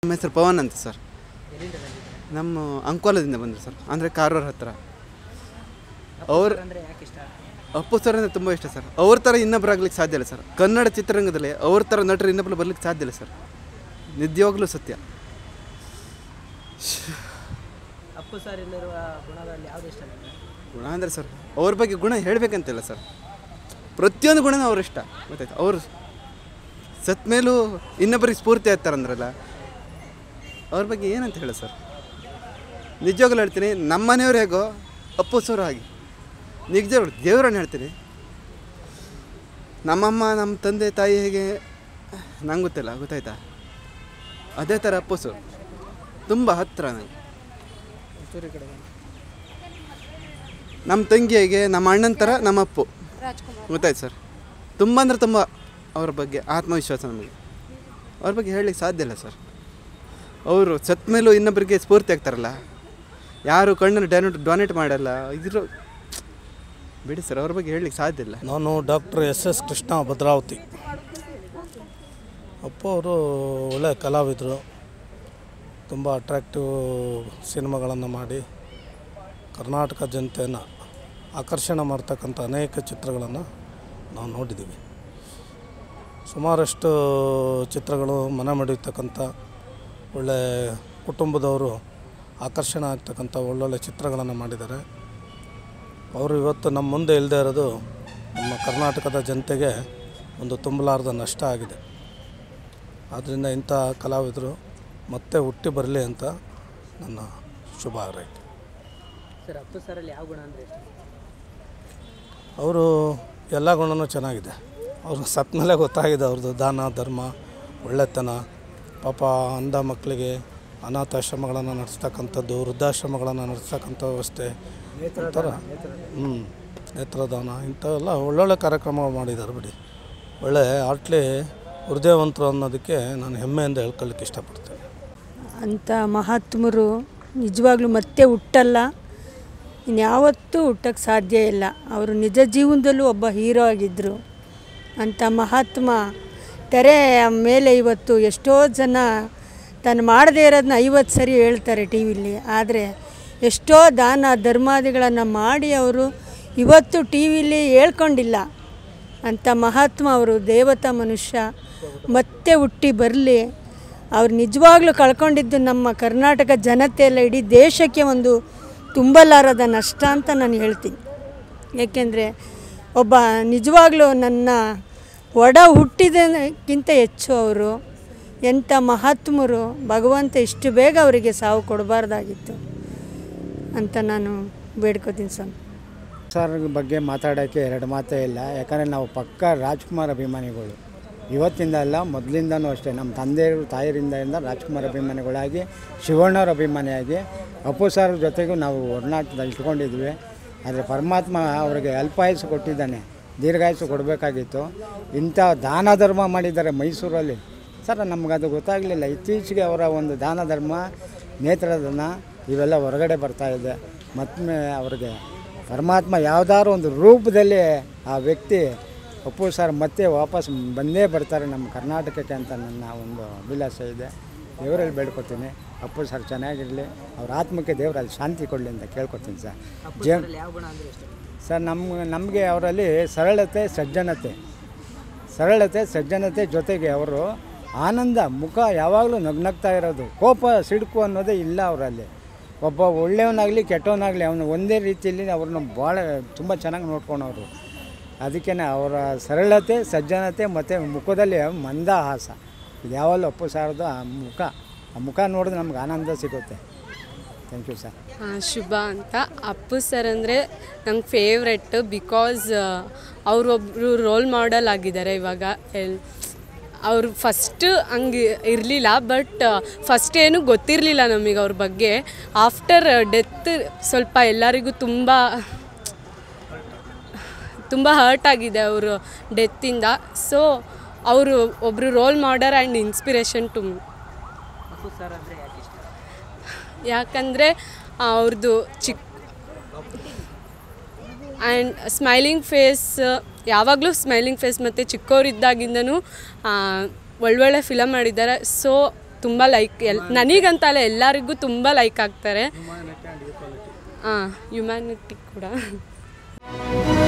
ನಮ್ಮ ಹೆಸರು ಪವನ್ ಅಂತ ಸರ್ ನಮ್ಮ ಅಂಕೋಲದಿಂದ ಬಂದರು ಸರ್ ಅಂದರೆ ಕಾರವಾರ ಹತ್ರ ಅವ್ರ ಅಂದರೆ ಯಾಕೆ ಇಷ್ಟ ಅಪ್ಪು ಸರ್ ಅಂದರೆ ತುಂಬ ಇಷ್ಟ ಸರ್ ಅವ್ರ ಥರ ಇನ್ನೊಬ್ರು ಆಗ್ಲಿಕ್ಕೆ ಸಾಧ್ಯ ಇಲ್ಲ ಸರ್ ಕನ್ನಡ ಚಿತ್ರರಂಗದಲ್ಲಿ ಅವ್ರ ಥರ ನಟರು ಇನ್ನೊಬ್ರು ಬರ್ಲಿಕ್ಕೆ ಸಾಧ್ಯ ಇಲ್ಲ ಸರ್ ನಿಜವಾಗ್ಲೂ ಸತ್ಯ ಅಪ್ಪು ಸರ್ ಇಲ್ಲಿರುವ ಗುಣಗಳಲ್ಲಿ ಯಾವುದು ಇಷ್ಟ ನಿಮಗೆ ಗುಣ ಅಂದರೆ ಸರ್ ಅವ್ರ ಬಗ್ಗೆ ಗುಣ ಹೇಳಬೇಕಂತಿಲ್ಲ ಸರ್ ಪ್ರತಿಯೊಂದು ಗುಣನೂ ಅವ್ರ ಇಷ್ಟ ಗೊತ್ತಾಯ್ತು ಅವರು ಸತ್ ಮೇಲೂ ಇನ್ನೊಬ್ಬರಿಗೆ ಸ್ಫೂರ್ತಿ ಆಗ್ತಾರಂದ್ರಲ್ಲ ಅವ್ರ ಬಗ್ಗೆ ಏನಂತ ಹೇಳ ಸರ್ ನಿಜವಾಗ್ಲೂ ಹೇಳ್ತೀನಿ ನಮ್ಮ ಮನೆಯವ್ರು ಹೇಗೋ ಅಪ್ಪು ಸರ್ ಹಾಗೆ ನಿಜವಾಗ್ಲು ದೇವ್ರನ್ನ ಹೇಳ್ತೀನಿ ನಮ್ಮಮ್ಮ ನಮ್ಮ ತಂದೆ ತಾಯಿ ಹೇಗೆ ನಂಗೆ ಗೊತ್ತಿಲ್ಲ ಗೊತ್ತಾಯ್ತಾ ಅದೇ ಥರ ಅಪ್ಪು ಸರ್ ತುಂಬ ಹತ್ತಿರ ನಂಗೆ ಒಂಚೂರು ಈ ಕಡೆ ಬನ್ನಿ. ನಮ್ಮ ತಂಗಿಗೆ ನಮ್ಮ ಅಣ್ಣನ ಥರ ನಮ್ಮ ಅಪ್ಪು ಗೊತ್ತಾಯ್ತು ಸರ್ ತುಂಬ ಅಂದರೆ ತುಂಬ ಅವ್ರ ಬಗ್ಗೆ ಆತ್ಮವಿಶ್ವಾಸ ನಮಗೆ ಅವ್ರ ಬಗ್ಗೆ ಹೇಳಲಿಕ್ಕೆ ಸಾಧ್ಯ ಇಲ್ಲ ಸರ್ ಅವರು ಸತ್ ಮೇಲೂ ಇನ್ನೊಬ್ಬರಿಗೆ ಸ್ಫೂರ್ತಿ ಆಗ್ತಾರಲ್ಲ ಯಾರು ಕಣ್ಣನ್ನು ಡೊನೇಟ್ ಡೊನೇಟ್ ಮಾಡಲ್ಲ ಇದ್ರ ಬಿಡಿ ಸರ್ ಅವ್ರ ಬಗ್ಗೆ ಹೇಳಲಿಕ್ಕೆ ಸಾಧ್ಯ ಇಲ್ಲ ನಾನು doctor S S Krishna Bhadravati ಅಪ್ಪ ಅವರು ಒಳ್ಳೆಯ ಕಲಾವಿದರು ತುಂಬ ಅಟ್ರಾಕ್ಟಿವ್ ಸಿನಿಮಾಗಳನ್ನು ಮಾಡಿ ಕರ್ನಾಟಕ ಜನತೆಯನ್ನು ಆಕರ್ಷಣೆ ಮಾಡ್ತಕ್ಕಂಥ ಅನೇಕ ಚಿತ್ರಗಳನ್ನು ನಾವು ನೋಡಿದ್ದೀವಿ ಸುಮಾರಷ್ಟು ಚಿತ್ರಗಳು ಮನೆ ಮಾಡಿರ್ತಕ್ಕಂಥ ಒಳ್ಳೆ ಕುಟುಂಬದವರು ಆಕರ್ಷಣೆ ಆಗ್ತಕ್ಕಂಥ ಒಳ್ಳೊಳ್ಳೆ ಚಿತ್ರಗಳನ್ನು ಮಾಡಿದ್ದಾರೆ ಅವರು ಇವತ್ತು ನಮ್ಮ ಮುಂದೆ ಇಲ್ಲದೆ ಇರೋದು ನಮ್ಮ ಕರ್ನಾಟಕದ ಜನತೆಗೆ ಒಂದು ತುಂಬಲಾರದ ನಷ್ಟ ಆಗಿದೆ ಆದ್ದರಿಂದ ಇಂಥ ಕಲಾವಿದರು ಮತ್ತೆ ಹುಟ್ಟಿ ಬರಲಿ ಅಂತ ನನ್ನ ಶುಭ ಹಾರೈಕೆ ಸರ್ ಅಪ್ಪು ಸರಲ್ಲಿ ಯಾವ ಗುಣ ಅಂದರೆ ಇಷ್ಟ ಅವರು ಎಲ್ಲ ಗುಣನೂ ಚೆನ್ನಾಗಿದೆ ಅವರು ಸತ್ತ ಮೇಲೆ ಗೊತ್ತಾಗಿದೆ ಅವ್ರದ್ದು ದಾನ ಧರ್ಮ ಒಳ್ಳೆತನ ಪಾಪ ಅಂಧ ಮಕ್ಕಳಿಗೆ ಅನಾಥಾಶ್ರಮಗಳನ್ನು ನಡೆಸ್ತಕ್ಕಂಥದ್ದು ವೃದ್ಧಾಶ್ರಮಗಳನ್ನು ನಡೆಸ್ತಕ್ಕಂಥ ವ್ಯವಸ್ಥೆ ಒಂಥರ ಹ್ಞೂ ನೇತ್ರದಾನ ಇಂಥವೆಲ್ಲ ಒಳ್ಳೊಳ್ಳೆ ಕಾರ್ಯಕ್ರಮ ಮಾಡಿದ್ದಾರೆ ಬಿಡಿ ಒಳ್ಳೆ ಆಟ್ಲಿ ಹೃದಯವಂತರು ಅನ್ನೋದಕ್ಕೆ ನಾನು ಹೆಮ್ಮೆಯಿಂದ ಹೇಳ್ಕೊಳ್ಳಿಕ್ಕೆ ಇಷ್ಟಪಡ್ತೇನೆ ಅಂಥ ಮಹಾತ್ಮರು ನಿಜವಾಗ್ಲೂ ಮತ್ತೆ ಹುಟ್ಟಲ್ಲ ಇನ್ಯಾವತ್ತೂ ಹುಟ್ಟಕ್ಕೆ ಸಾಧ್ಯ ಇಲ್ಲ ಅವರು ನಿಜ ಜೀವನದಲ್ಲೂ ಒಬ್ಬ ಹೀರೋ ಆಗಿದ್ದರು ಅಂಥ ಮಹಾತ್ಮ ತೆರೆ ಮೇಲೆ ಇವತ್ತು ಎಷ್ಟೋ ಜನ ತಾನು ಮಾಡದೇ ಇರೋದನ್ನ ಐವತ್ತು ಸರಿ ಹೇಳ್ತಾರೆ ಟಿ ವಿಲಿ ಆದರೆ ಎಷ್ಟೋ ದಾನ ಧರ್ಮಾದಿಗಳನ್ನು ಮಾಡಿ ಅವರು ಇವತ್ತು ಟಿ ವಿಲಿ ಹೇಳ್ಕೊಂಡಿಲ್ಲ ಅಂಥ ಮಹಾತ್ಮ ಅವರು ದೇವತಾ ಮನುಷ್ಯ ಮತ್ತೆ ಹುಟ್ಟಿ ಬರಲಿ ಅವ್ರು ನಿಜವಾಗ್ಲೂ ಕಳ್ಕೊಂಡಿದ್ದು ನಮ್ಮ ಕರ್ನಾಟಕ ಜನತೆ ಎಲ್ಲ ಇಡೀ ದೇಶಕ್ಕೆ ಒಂದು ತುಂಬಲಾರದ ನಷ್ಟ ಅಂತ ನಾನು ಹೇಳ್ತೀನಿ ಏಕೆಂದರೆ ಒಬ್ಬ ನಿಜವಾಗ್ಲೂ ನನ್ನ ಒಡ ಹುಟ್ಟಿದಕ್ಕಿಂತ ಹೆಚ್ಚು ಅವರು ಎಂಥ ಮಹಾತ್ಮರು ಭಗವಂತ ಇಷ್ಟು ಬೇಗ ಅವರಿಗೆ ಸಾವು ಕೊಡಬಾರ್ದಾಗಿತ್ತು ಅಂತ ನಾನು ಬೇಡ್ಕೋತೀನಿ ಸ್ವಾಮಿ ಸರ್ ಬಗ್ಗೆ ಮಾತಾಡೋಕ್ಕೆ ಎರಡು ಮಾತೇ ಇಲ್ಲ ಯಾಕಂದರೆ ನಾವು ಪಕ್ಕ ರಾಜ್ಕುಮಾರ್ ಅಭಿಮಾನಿಗಳು ಇವತ್ತಿಂದ ಅಲ್ಲ ಮೊದಲಿಂದನೂ ಅಷ್ಟೇ ನಮ್ಮ ತಂದೆಯರು ತಾಯರಿಂದ ರಾಜ್ಕುಮಾರ್ ಅಭಿಮಾನಿಗಳಾಗಿ ಶಿವಣ್ಣವ್ರ ಅಭಿಮಾನಿಯಾಗಿ ಅಪ್ಪು ಸರ್ ಜೊತೆಗೂ ನಾವು ಒಡನಾಟದಲ್ಲಿ ಇಟ್ಕೊಂಡಿದ್ವಿ ಆದರೆ ಪರಮಾತ್ಮ ಅವರಿಗೆ ಅಲ್ಪಾಯಸ್ಸು ಕೊಟ್ಟಿದ್ದಾನೆ ದೀರ್ಘಾಯಸ್ಸು ಕೊಡಬೇಕಾಗಿತ್ತು ಇಂಥ ದಾನ ಧರ್ಮ ಮಾಡಿದ್ದಾರೆ ಮೈಸೂರಲ್ಲಿ ಸರ್ ನಮಗದು ಗೊತ್ತಾಗಲಿಲ್ಲ ಇತ್ತೀಚೆಗೆ ಅವರ ಒಂದು ದಾನ ಧರ್ಮ ನೇತ್ರದಾನ ಇವೆಲ್ಲ ಹೊರಗಡೆ ಬರ್ತಾ ಇದೆ ಮತ್ತೊಮ್ಮೆ ಅವ್ರಿಗೆ ಪರಮಾತ್ಮ ಯಾವುದಾದ್ರು ಒಂದು ರೂಪದಲ್ಲಿ ಆ ವ್ಯಕ್ತಿ ಅಪ್ಪು ಸರ್ ಮತ್ತೆ ವಾಪಸ್ ಬಂದೇ ಬರ್ತಾರೆ ನಮ್ಮ ಕರ್ನಾಟಕಕ್ಕೆ ಅಂತ ನನ್ನ ಒಂದು ಅಭಿಲಾಷೆ ಇದೆ ದೇವರಲ್ಲಿ ಬೇಡ್ಕೊತೀನಿ ಅಪ್ಪು ಸರ್ ಚೆನ್ನಾಗಿರಲಿ ಅವ್ರ ಆತ್ಮಕ್ಕೆ ದೇವರಲ್ಲಿ ಶಾಂತಿ ಕೊಡಲಿ ಅಂತ ಕೇಳ್ಕೊತೀನಿ ಸರ್ ಜೇ ಸರಲ್ಲಿ ಯಾವ ಗುಣ ಅಂದರೆ ಇಷ್ಟ ಸರ್ ನಮ್ಮ ನಮಗೆ ಅವರಲ್ಲಿ ಸರಳತೆ ಸಜ್ಜನತೆ ಸರಳತೆ ಸಜ್ಜನತೆ ಜೊತೆಗೆ ಅವರು ಆನಂದ ಮುಖ ಯಾವಾಗಲೂ ನಗ್ನಗ್ತಾ ಇರೋದು ಕೋಪ ಸಿಡುಕು ಅನ್ನೋದೇ ಇಲ್ಲ ಅವರಲ್ಲಿ ಒಬ್ಬ ಒಳ್ಳೆಯವನಾಗಲಿ ಕೆಟ್ಟವನಾಗಲಿ ಅವನು ಒಂದೇ ರೀತಿಯಲ್ಲಿ ಅವ್ರನ್ನ ಭಾಳ ತುಂಬ ಚೆನ್ನಾಗಿ ನೋಡ್ಕೊಳೋರು ಅದಕ್ಕೇ ಅವರ ಸರಳತೆ ಸಜ್ಜನತೆ ಮತ್ತು ಮುಖದಲ್ಲಿ ಮಂದಹಾಸ ಇದು ಯಾವಲ್ಲೂ ಅಪ್ಪು ಸಾರದು ಆ ಮುಖ ಆ ಮುಖ ನೋಡಿದ್ರೆ ನಮ್ಗೆ ಆನಂದ ಸಿಗುತ್ತೆ ಥ್ಯಾಂಕ್ ಯು ಸರ್ ಆ, ಶುಭ ಅಂತ ಅಪ್ಪು ಸರ್ ಅಂದರೆ ನಂಗೆ ಫೇವ್ರೆಟ್ ಬಿಕಾಸ್ ಅವರೊಬ್ಬರು ರೋಲ್ ಮಾಡೆಲ್ ಆಗಿದ್ದಾರೆ ಇವಾಗ ಎಲ್ ಅವರು ಫಸ್ಟ್ ಹಂಗೆ ಇರಲಿಲ್ಲ ಬಟ್ ಫಸ್ಟ್ ಏನೂ ಗೊತ್ತಿರಲಿಲ್ಲ ನಮಗೆ ಅವ್ರ ಬಗ್ಗೆ ಆಫ್ಟರ್ ಡೆತ್ ಸ್ವಲ್ಪ ಎಲ್ಲರಿಗೂ ತುಂಬ ತುಂಬ ಹರ್ಟ್ ಆಗಿದೆ ಅವರು ಡೆತ್ತಿಂದ ಸೊ ಅವರು ಒಬ್ಬರು role model and inspiration to Appu sir ಅಂದರೆ ಯಾಕೆ ಇಷ್ಟ ಯಾಕಂದರೆ ಅವ್ರದ್ದು ಚಿಕ್ಕ ಆ್ಯಂಡ್ ಸ್ಮೈಲಿಂಗ್ ಫೇಸ್ ಯಾವಾಗಲೂ ಸ್ಮೈಲಿಂಗ್ ಫೇಸ್ ಮತ್ತು ಚಿಕ್ಕವರಿದ್ದಾಗಿಂದನೂ ಒಳ್ಳೊಳ್ಳೆ ಫಿಲಮ್ ಮಾಡಿದ್ದಾರೆ ಸೊ ತುಂಬ ಲೈಕ್ ಎಲ್ ನನಗಂತಲ್ಲ ಎಲ್ಲರಿಗೂ ತುಂಬ ಲೈಕ್ ಆಗ್ತಾರೆ ಹಾಂ ಹ್ಯುಮ್ಯಾನಿಟಿ ಕೂಡ